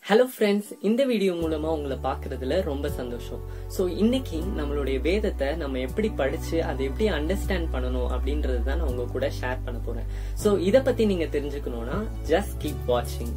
hello friends இந்த video மூலமா உங்களை பார்க்கறதுல ரொம்ப சந்தோஷம் ஸோ இன்னைக்கு நம்மளுடைய வேதத்தை நம்ம எப்படி படிச்சு அதை எப்படி அண்டர்ஸ்டாண்ட் பண்ணணும் அப்படின்றது தான் நான் உங்க கூட ஷேர் பண்ண போறேன் ஸோ இதை பத்தி நீங்க தெரிஞ்சுக்கணும்னா ஜஸ்ட் கீப் வாட்சிங்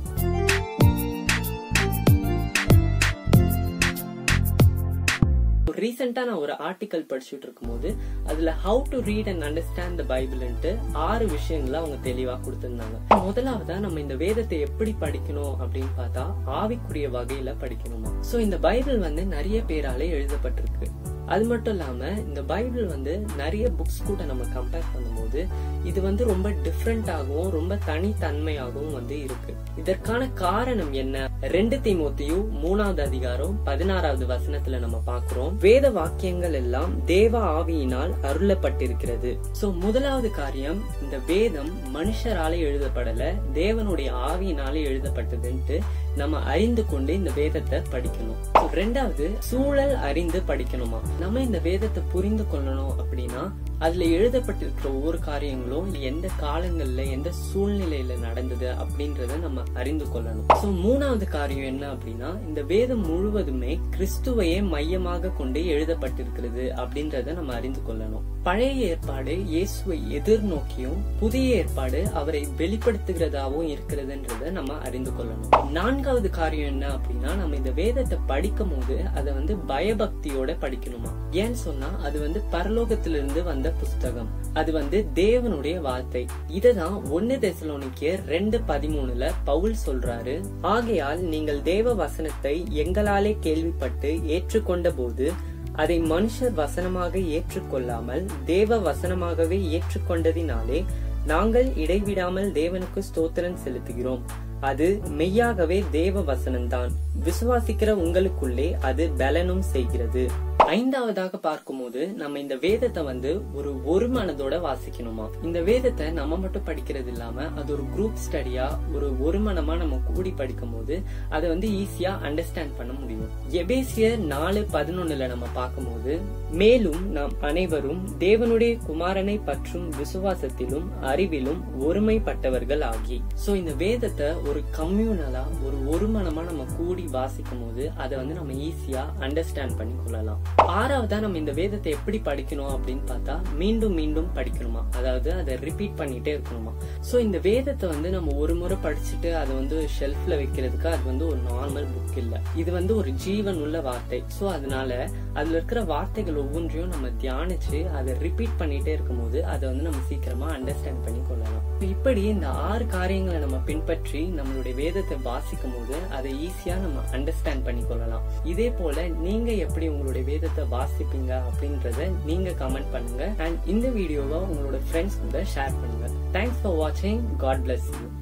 ரீசெண்டா நான் ஒரு ஆர்டிக்கல் படிச்சுட்டு இருக்கும்போது அதுல how to read and understand the பைபிள்ன்ட்டு ஆறு விஷயங்களை அவங்க தெளிவா கொடுத்திருந்தாங்க முதலாவதா நம்ம இந்த வேதத்தை எப்படி படிக்கணும் அப்படின்னு பார்த்தா ஆவிக்குரிய வகையில படிக்கணுமா சோ இந்த பைபிள் வந்து நிறைய பேரால எழுதப்பட்டிருக்கு அது மட்டும் இல்லாம இந்த பைபிள் வந்து நிறைய புக்ஸ் கூட நம்ம கம்பேர் பண்ணும்போது இது வந்து ரொம்ப டிஃப்ரெண்டாகவும் ரொம்ப தனித்தன்மையாகவும் வந்து இருக்கு இதற்கான காரணம் என்ன ரெண்டு தீமோத்தியும் மூணாவது அதிகாரம் பதினாறாவது வசனத்துல நம்ம பாக்குறோம் வேத வாக்கியங்கள் எல்லாம் தேவ ஆவியினால் அருளப்பட்டிருக்கிறது சோ முதலாவது காரியம் இந்த வேதம் மனுஷரால எழுதப்படல தேவனுடைய ஆவியினால எழுதப்பட்டதுன்ட்டு நம்ம அறிந்து கொண்டு இந்த வேதத்தை படிக்கணும் ரெண்டாவது சூழல் அறிந்து படிக்கணுமா நம்ம இந்த வேதத்தை புரிந்து கொள்ளணும் அப்படின்னா அதுல எழுதப்பட்டிருக்கிற ஒவ்வொரு காரியங்களும் எந்த காலங்கள்ல எந்த சூழ்நிலையில நடந்தது அப்படின்றத நம்ம அறிந்து கொள்ளணும் சோ மூணாவது காரியம் என்ன அப்படின்னா இந்த வேதம் முழுவதுமே கிறிஸ்துவையே மையமாக கொண்டு எழுதப்பட்டிருக்கிறது அப்படின்றத நம்ம அறிந்து கொள்ளணும் பழைய ஏற்பாடு இயேசுவை எதிர்நோக்கியும் புதிய ஏற்பாடு அவரை வெளிப்படுத்துகிறதாவும் இருக்கிறதுன்றத நம்ம அறிந்து கொள்ளணும் நான்காவது காரியம் என்ன அப்படின்னா நம்ம இந்த வேதத்தை படிக்கும் போது அதை வந்து பயபக்தியோட படிக்கணுமா ஏன்னு சொன்னா அது வந்து பரலோகத்திலிருந்து வந்த புஸ்தகம் அது வந்து தேவனுடைய வார்த்தை இததான் ஒன்னு தெசலோனிக்கேர் ரெண்டு பதிமூணுல பவுல் சொல்றாரு ஆகையால் நீங்கள் தேவ வசனத்தை எங்களாலே கேள்விப்பட்டு ஏற்றுக்கொண்ட போது அதை மனுஷர் வசனமாக ஏற்றுக்கொள்ளாமல் தேவ வசனமாகவே ஏற்றுக்கொண்டதினாலே நாங்கள் இடைவிடாமல் தேவனுக்கு ஸ்தோத்திரம் செலுத்துகிறோம் அது மெய்யாகவே தேவ வசனம்தான் விசுவாசிக்கிற உங்களுக்குள்ளே அது பலனும் செய்கிறது ஐந்தாவதாக பார்க்கும்போது நம்ம இந்த வேதத்தை வந்து ஒரு ஒரு மனதோட வாசிக்கணுமா இந்த வேதத்தை நம்ம மட்டும் படிக்கிறது இல்லாம அது ஒரு குரூப் ஸ்டடியா ஒரு ஒரு மனமா நம்ம கூடி படிக்கும் போது அதை வந்து ஈஸியா அண்டர்ஸ்டாண்ட் பண்ண முடியும் எபேசியர் நாலு பதினொன்னுல நம்ம பார்க்கும்போது மேலும் நாம் அனைவரும் தேவனுடைய குமாரனை பற்றும் விசுவாசத்திலும் அறிவிலும் ஒருமைப்பட்டவர்கள் ஆகி சோ இந்த வேதத்தை ஒரு கம்யூனலா ஒரு ஒரு மனமா நம்ம கூடி வாசிக்கும் போது அதை வந்து நம்ம ஈஸியா அண்டர்ஸ்டாண்ட் பண்ணி கொள்ளலாம் ஆறாவதா நம்ம இந்த வேதத்தை எப்படி படிக்கணும் அப்படின்னு பார்த்தா மீண்டும் மீண்டும் படிக்கணுமா அதாவது அதை ரிப்பீட் பண்ணிட்டே இருக்கணுமா சோ இந்த வேதத்தை வந்து நம்ம ஒரு முறை படிச்சுட்டு அதை வந்து ஷெல்ஃப்ல வைக்கிறதுக்கு அது வந்து ஒரு நார்மல் புக் இல்ல இது வந்து ஒரு ஜீவன் உள்ள வார்த்தை சோ அதனால அதுல இருக்கிற வார்த்தைகள் ஒவ்வொன்றையும் நம்ம தியானிச்சு அதை ரிப்பீட் பண்ணிட்டே இருக்கும்போது அதை வந்து நம்ம சீக்கிரமா அண்டர்ஸ்டாண்ட் பண்ணி கொள்ளலாம் இப்படி இந்த ஆறு காரியங்களை நம்ம பின்பற்றி நம்மளுடைய வேதத்தை வாசிக்கும் போது அதை ஈஸியா நம்ம அண்டர்ஸ்டாண்ட் பண்ணி கொள்ளலாம் இதே போல நீங்க எப்படி உங்களுடைய வேதத்தை வாசிப்பீங்க அப்படின்றத நீங்க கமெண்ட் பண்ணுங்க அண்ட் இந்த வீடியோவை உங்களோட ஃப்ரெண்ட்ஸ் கூட ஷேர் பண்ணுங்க தேங்க்ஸ் ஃபார் வாட்சிங் காட் பிளஸ் யூ